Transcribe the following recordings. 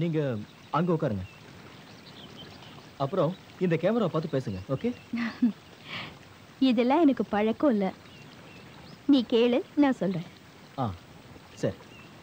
நீங்க அங்க உட்காருங்க அப்புறம் இந்த கேமரா பார்த்து பேசுங்க ஓகே இதெல்லாம் எனக்கு பழக்கம் இல்லை நீ கேளு நான் சொல்றேன் ஆ சரி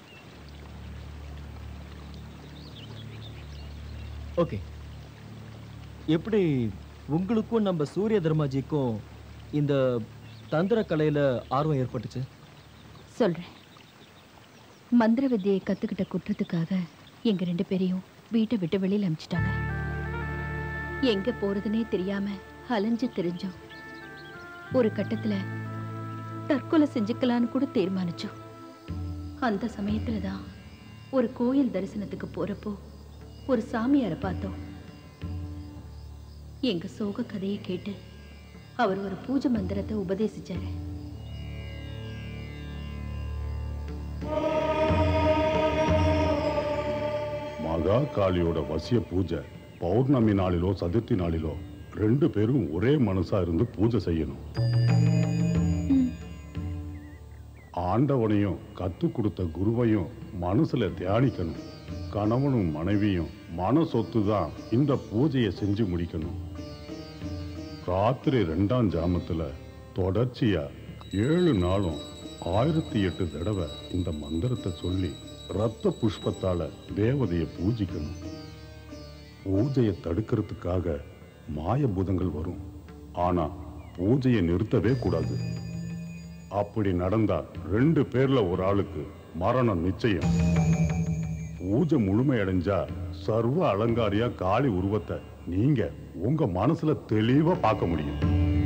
ஓகே எப்படி உங்களுக்கும் நம்ம சூரிய தர்மாஜிக்கும் இந்த தந்திர கலையில ஆர்வம் ஏற்பட்டுச்சு சொல்றேன் மந்திர வித்தியை கத்துக்கிட்ட குற்றத்துக்காக எங்க ரெண்டு பேரையும் வீட்டை விட்டு வெளியில அனுப்பிச்சிட்டாங்க எங்க போறதுனே தெரியாம அலைஞ்சு தெரிஞ்சோம் ஒரு கட்டத்துல தற்கொலை செஞ்சுக்கலான்னு கூட தீர்மானிச்சோம் அந்த சமயத்துல தான் ஒரு கோயில் தரிசனத்துக்கு போறப்போ ஒரு சாமியாரை பார்த்தோம் எங்க சோக கதையை கேட்டு அவர் ஒரு பூஜை மந்திரத்தை உபதேசிச்சாரு மகா காளியோட வசிய பூஜை பௌர்ணமி நாளிலோ சதுர்த்தி நாளிலோ ரெண்டு பேரும் ஒரே மனசா இருந்து பூஜை செய்யணும் ஆண்டவனையும் கத்து கொடுத்த குருவையும் மனசுல தியானிக்கணும் கணவனும் மனைவியும் மன சொத்து தான் இந்த பூஜையை செஞ்சு முடிக்கணும் ராத்திரி ரெண்டாம் ஜாமத்துல தொடர்ச்சியா ஏழு நாளும் ஆயிரத்தி எட்டு தடவை இந்த மந்திரத்தை சொல்லி ரத்த புஷ்பத்தால தேவதையை பூஜிக்கணும் பூஜையை தடுக்கிறதுக்காக மாயபூதங்கள் வரும் ஆனா பூஜையை நிறுத்தவே கூடாது அப்படி நடந்தா ரெண்டு பேர்ல ஒரு ஆளுக்கு மரணம் நிச்சயம் பூஜை முழுமையடைஞ்சா சர்வ அலங்காரியா காளி உருவத்தை நீங்க உங்க மனசுல தெளிவா பார்க்க முடியும்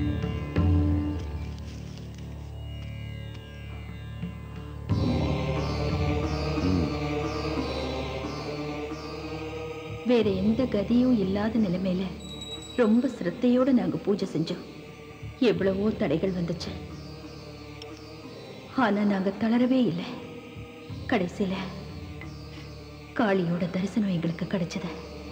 வேற எந்த கதியும் இல்லாத நிலைமையில ரொம்ப சிரத்தையோட நாங்க பூஜை செஞ்சோம் எவ்வளவோ தடைகள் வந்துச்சு ஆனா நாங்க தளரவே இல்லை கடைசியில காளியோட தரிசனம் எங்களுக்கு கிடைச்சது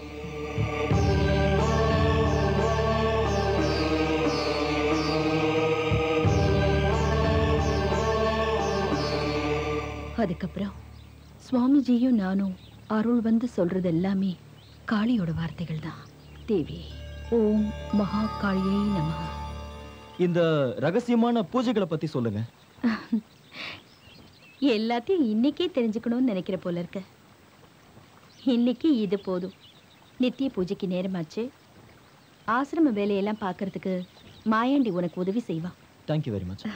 அதுக்கப்புறம் சுவாமிஜியும் நானும் அருள் வந்து சொல்றது எல்லாமே காளியோட வார்த்தைகள் தான் தேவி ஓம் மகா காளியை நமஹ இந்த ரகசியமான பூஜைகளை பத்தி சொல்லுங்க எல்லாத்தையும் இன்னைக்கே தெரிஞ்சுக்கணும்னு நினைக்கிற போல இருக்கு இன்னைக்கு இது போதும் நித்திய பூஜைக்கு நேரமாச்சு ஆசிரம வேலையெல்லாம் பார்க்கறதுக்கு மாயாண்டி உனக்கு உதவி செய்வான் தேங்க்யூ வெரி மச்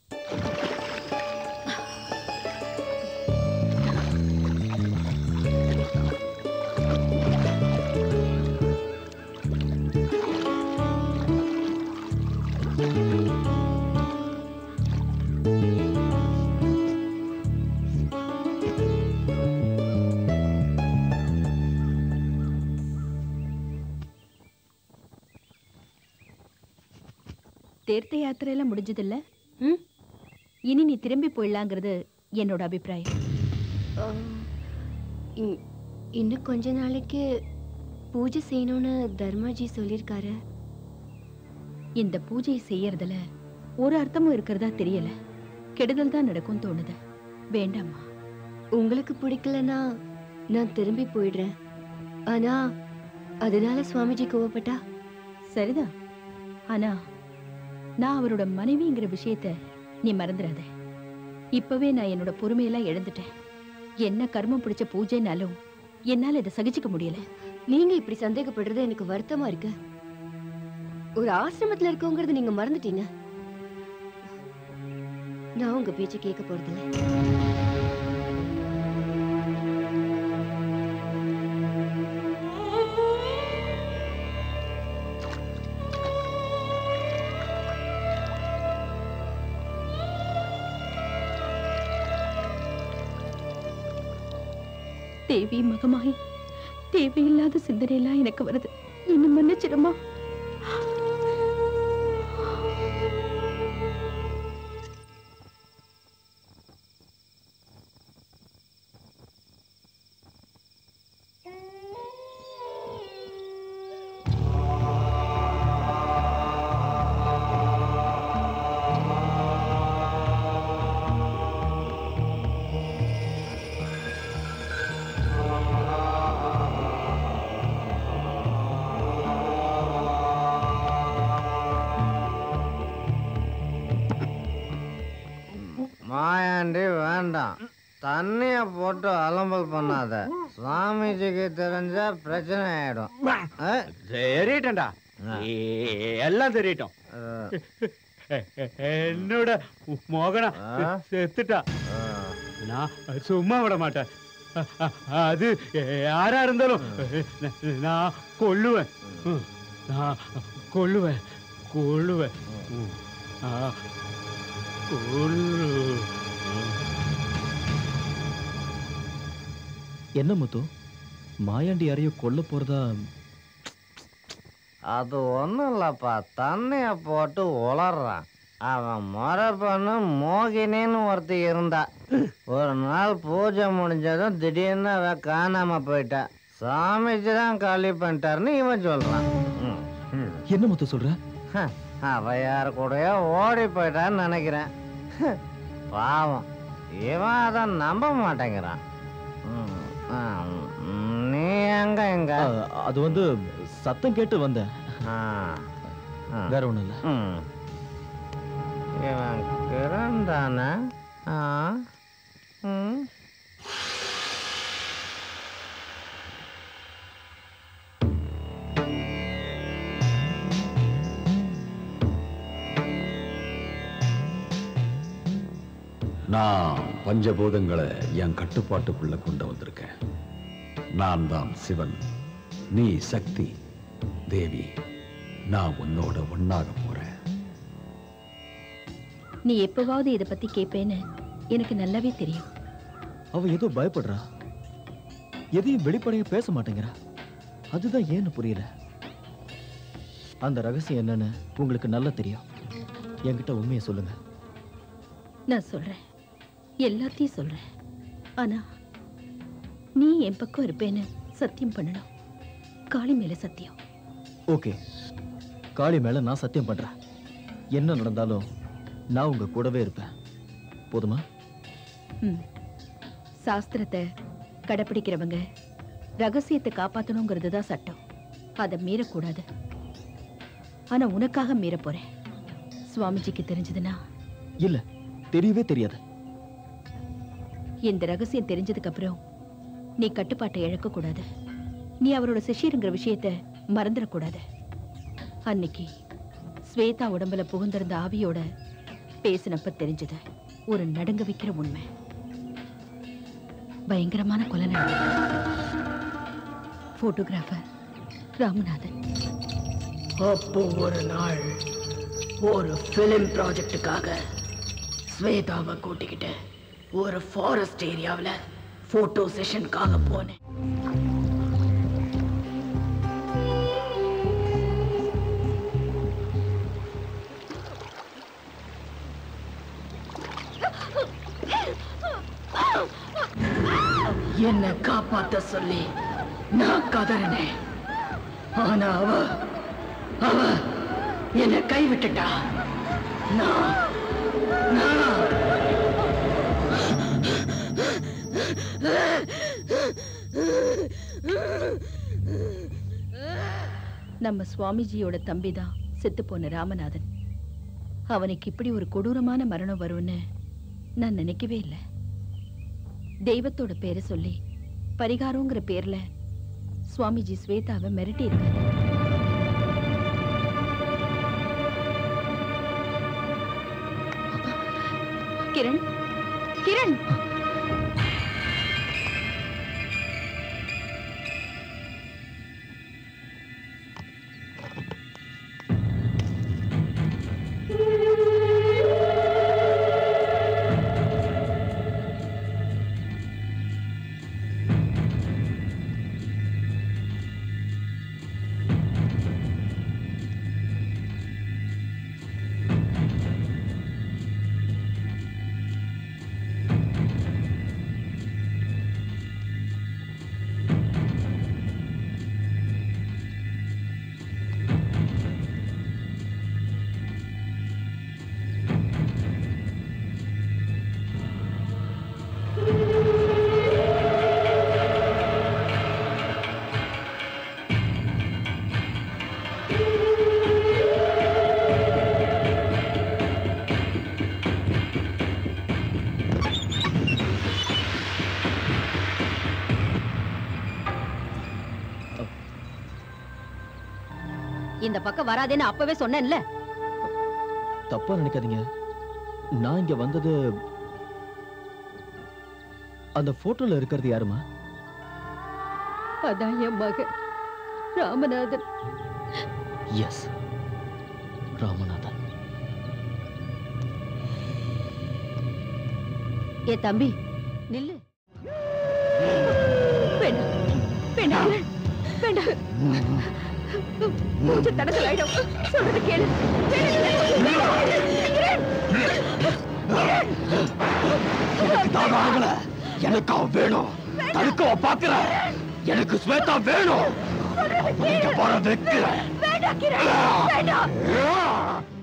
தீர்த்த யாத்திரையெல்லாம் முடிஞ்சதில்ல ம் இனி நீ திரும்பி போயிடலாங்கிறது என்னோட அபிப்பிராயம் இ- இன்னும் கொஞ்ச நாளைக்கு பூஜை செய்யணும்னு தர்மாஜி சொல்லியிருக்காரு இந்த பூஜையை செய்யறதுல ஒரு அர்த்தமும் இருக்கிறதா தெரியல கெடுதல் தான் நடக்கும் தோணுது வேண்டாமா உங்களுக்கு பிடிக்கலனா நான் திரும்பி போயிடுறேன் ஆனா அதனால சுவாமிஜி கோவப்பட்டா சரிதான் ஆனா நான் அவரோட மனைவிங்கிற விஷயத்த நீ மறந்துடாத இப்பவே நான் என்னோட பொறுமையெல்லாம் இழந்துட்டேன் என்ன கர்மம் பிடிச்ச பூஜைனாலும் என்னால இதை சகிச்சுக்க முடியல நீங்க இப்படி சந்தேகப்படுறது எனக்கு வருத்தமா இருக்கு ஒரு ஆசிரமத்துல இருக்கோங்கிறது நீங்க மறந்துட்டீங்க நான் உங்க பேச்ச கேட்க போறதில்ல தேவி மகமாயி தேவையில்லாத சிந்தனையெல்லாம் எனக்கு வருது என்ன மன்னிச்சிடுமா ஆ வேண்டாம் தண்ணிய போட்டு அலம்பல் பண்ணாத சுவாமிஜிக்கு தெரிஞ்சா பிரச்சனை ஆயிடும் ஆ? தெரியட்டா ஆ. எல்லாம் தெரியட்டும் ஆ, என்னோட மோகனா ஆ? செத்துட்டா ஆ. நான் சும்மா விட மாட்டேன் அ- அ- அது யாரா இருந்தாலும் நான் கொல்லுவேன் ம், நான் கொல்லுவேன் கொல்லுவேன் ம், நான் கொல்லுவேன் என்ன முத்து மாயாண்டி யாரையோ கொல்ல போறதா அது ஒண்ணும் இல்லப்பா தண்ணிய போட்டு உளறான் அவன் முறை பண்ண மோகினின்னு ஒருத்தி இருந்தா ஒரு நாள் பூஜை முடிஞ்சதும் திடீர்னு அவ காணாம போயிட்டா சாமிஜி தான் காலி பண்ணிட்டாருன்னு இவன் சொல்றான் ம், ம். என்ன முத்து சொல்ற ஹ, அவ யார் கூடயோ ஓடி போயிட்டான்னு நினைக்கிறேன் ஹ, பாவம் இவன் அதை நம்ப மாட்டேங்கிறான் ம், ஆ, ம், நீ எங்க எங்க ஆ, அது வந்து சத்தம் கேட்டு வந்தேன் ஆ, ஆ. வேற ஒண்ணும் இல்ல ம். இவன் கிரண் தானே ஆ ம் நான் பஞ்சபூதங்களை என் கட்டுப்பாட்டுக்குள்ள கொண்டு வந்திருக்கேன் நான் தான் சிவன் நீ சக்தி தேவி நான் உன்னோட ஒன்னாக போறேன் நீ எப்பவாவது இதை பத்தி கேட்பேன்னு எனக்கு நல்லாவே தெரியும் அவ ஏதோ பயப்படுறா எதையும் வெளிப்படையா பேச மாட்டேங்கிறா அதுதான் ஏன்னு புரியல அந்த ரகசியம் என்னன்னு உங்களுக்கு நல்லா தெரியும் என்கிட்ட உண்மையை சொல்லுங்க நான் சொல்றேன் எல்லாத்தையும் சொல்றேன் ஆனா நீ என் பக்கம் இருப்பேன்னு சத்தியம் பண்ணணும் காளி மேல சத்தியம் ஓகே காளி மேல நான் சத்தியம் பண்றேன் என்ன நடந்தாலும் நான் உங்க கூடவே இருப்பேன் போதுமா ம். சாஸ்திரத்தை கடைப்பிடிக்கிறவங்க ரகசியத்தை காப்பாத்தணுங்கிறது தான் சட்டம் அதை மீறக்கூடாது ஆனா உனக்காக மீற போறேன் சுவாமிஜிக்கு தெரிஞ்சதுன்னா இல்ல தெரியவே தெரியாது இந்த ரகசியம் தெரிஞ்சதுக்கு அப்புறம் நீ கட்டுப்பாட்டை இழக்க கூடாது நீ அவரோட சிஷ்யருங்கிற விஷயத்த மறந்துடக்கூடாது அன்னைக்கு ஸ்வேதா உடம்புல புகுந்திருந்த ஆவியோட பேசினப்ப தெரிஞ்சது ஒரு நடுங்க வைக்கிற உண்மை பயங்கரமான கொலை போட்டோகிராஃபர் ராமநாதன் அப்போ ஒரு நாள் ஒரு ஃபிலிம் ப்ராஜெக்ட்டுக்காக ஸ்வேதாவை கூட்டிக்கிட்டு ஒரு ஃபாரஸ்ட் ஏரியாவில் ஃபோட்டோ செஷனுக்காக போனேன் என்னை காப்பாத்த சொல்லி நான் கதறினேன் ஆனா அவ அவ என்னை கைவிட்டுட்டா நான் நான் நம்ம சுவாமிஜியோட தம்பி தான் செத்து போன ராமநாதன் அவனுக்கு இப்படி ஒரு கொடூரமான மரணம் வரும்னு நான் நினைக்கவே இல்லை தெய்வத்தோட பேரை சொல்லி பரிகாரங்கிற பேர்ல சுவாமிஜி ஸ்வேதாவை மிரட்டி இருக்காரு கிரண் கிரண் இந்த பக்கம் வராதேன்னு அப்பவே சொன்னேன்ல தப்பா நினைக்காதீங்க நான் இங்க வந்தது அந்த போட்டோல இருக்கிறது யாருமா அதான் என் மகன் ராமநாதன் எஸ் ராமநாதன் ஏ தம்பி நில்லு வேண்டாம் வேண்டாம் வேண்டாம் மூச்சு தடக்கல் ஆயிடும் சொல்றது கேளு எனக்கு அவன் வேணும் தடுக்கவ பாக்குற எனக்கு ஸ்வேதா வேணும் போற வைக்கிறேன் வேண்டாம் கிரண் வேண்டாம்